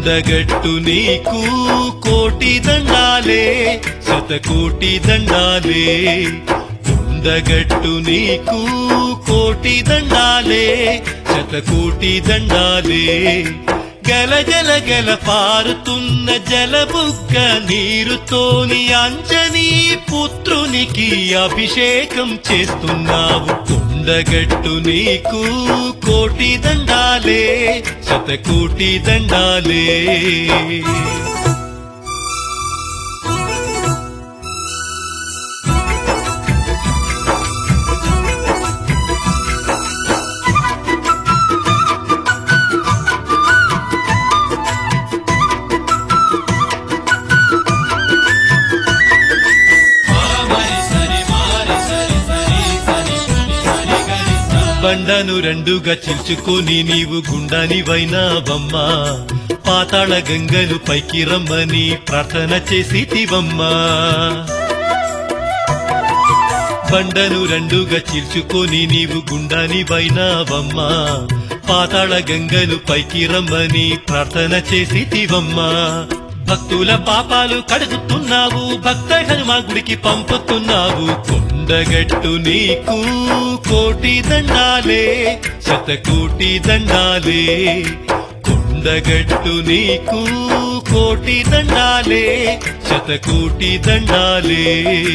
కొండగట్టు నీకు కోటి దండాలే శతకోటి దండాలే కొండగట్టు నీకు కోటి దండాలే శతకోటి దండాలే గల గల గల పారుతున్న జలబుగ్గ నీరుతోని అంజనీ పుత్రునికి అభిషేకం చేస్తున్నావు కొండగట్టు నీకు కోటి దండాలే శతకోటి దండాలే బండను రెండుగా చిల్చుకొని నీవు గుండానివైనావమ్మా పాతాళ గంగలు పైకి రమ్మని ప్రార్థన చేసితివమ్మా బండను రెండుగా చీల్చుకొని నీవు గుండానివైనావమ్మా పాతాళ గంగలు పైకి రమ్మని ప్రార్థన చేసితివమ్మా భక్తుల పాపాలు కడుగుతున్నావు భక్త హనుమా గుడికి పంపుతున్నావు కొండగట్టు నీకు కోటి దండాలే శతకోటి దండాలే కొండగట్టు నీకు కోటి దండాలే శతకోటి దండాలే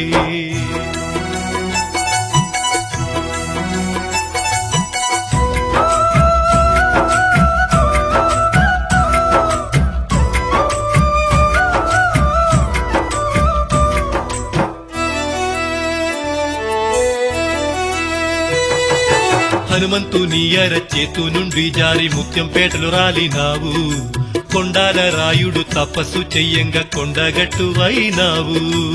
హనుమంతుని అర చేతు నుండి జారి ముత్యం పేటలు రాలినావు కొండాల రాయుడు తపస్సు చెయ్యంగా కొండగట్టు అయినావు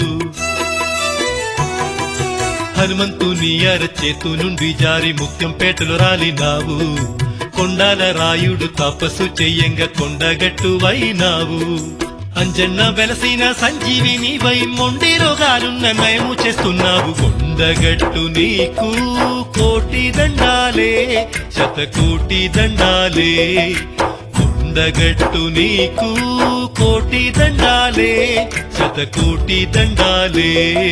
హనుమంతుని అర చేతు నుండి జారి ముత్యం పేటలు రాలినావు కొండాల రాయుడు తపస్సు చెయ్యంగా కొండగట్టు అయినావు అంజన్న వెలసిన సంజీవిని వై మొండి రోగాలున్న నయము చేస్తున్నావు కొండగట్టు నీకు కోటి దండాలే శతకోటి దండాలే కొండగట్టు నీకు కోటి దండాలే శతకోటి దండాలే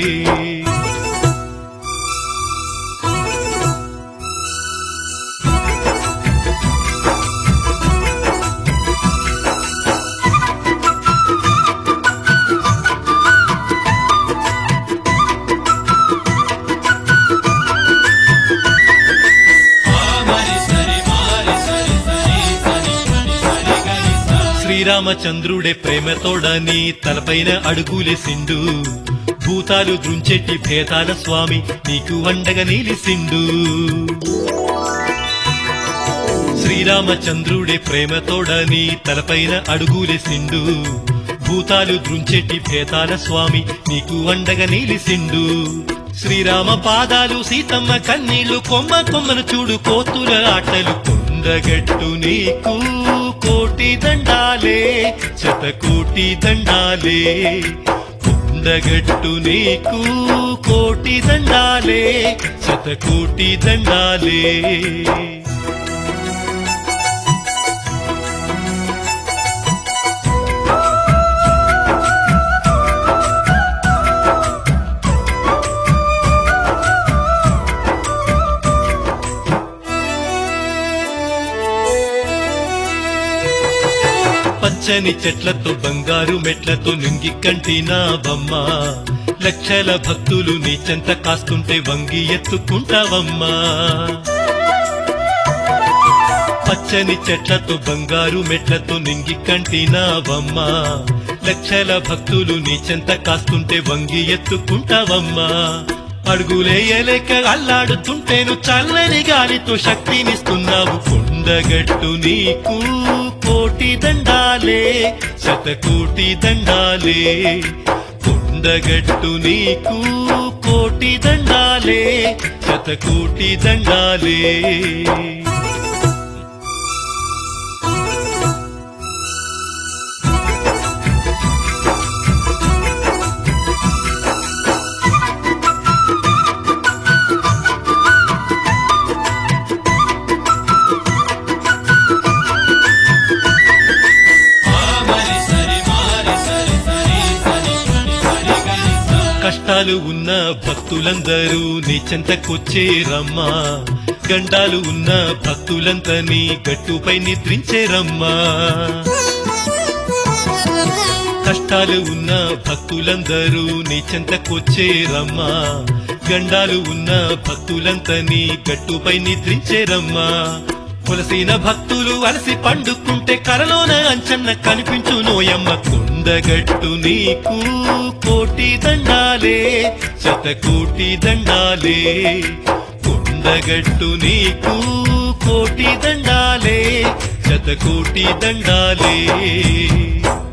శ్రీరామచంద్రుడే ప్రేమతోడని తలపైన అడుగులేసిండు భూతాలు దృంచెట్టి భేతాల స్వామి నీకు అండగా నిలిసిండు శ్రీరామచంద్రుడే ప్రేమతోడని తలపైన అడుగులేసిండు భూతాలు దృంచెట్టి భేతాల స్వామి నీకు అండగా నిలిసిండు శ్రీరామ పాదాలు సీతమ్మ కన్నీళ్లు కొమ్మ కొమ్మను చూడు కోతుల ఆటలు కొండగట్టు నీకు కోటి దండాలే శతకోటి దండాలే కొండగట్టు నీకు కోటి దండాలే శతకోటి దండాలే పచ్చని చెట్లతో బంగారు మెట్లతో నింగి కంటినా బమ్మ లక్షల భక్తులు నీ చెంత కాస్తుంటే వంగి ఎత్తుకుంటావమ్మా పచ్చని చెట్లతో బంగారు మెట్లతో నింగి కంటినావమ్మా లక్షల భక్తులు నీ చెంత కాస్తుంటే వంగి ఎత్తుకుంటావమ్మా అడుగులేయలేక అల్లాడుతుంటేను చల్లని గాలితో శక్తినిస్తున్నావు కొండగట్టు నీకు కోటి దండాలే శతకోటి దండాలే కొండగట్టు నీకు కోటి దండాలే శతకోటి దండాలే కష్టాలు ఉన్న భక్తులందరూ నీ చెంతకొచ్చేరమ్మా గండాలు ఉన్న భక్తులంతా నీ గట్టుపై నిద్రించేరమ్మా కష్టాలు ఉన్న భక్తులందరూ నీ చెంతకొచ్చేరమ్మా గండాలు ఉన్న భక్తులంతా నీ గట్టుపై నిద్రించేరమ్మా కొలసిన భక్తులు అలసి పండుకుంటే కరలోన అంచన్న కనిపించు నోయమ్మ కొండగట్టు నీకు కోటి దండాలే శత కోటి దండాలే కొండగట్టు నీకు కోటి దండాలే శత కోటి దండాలే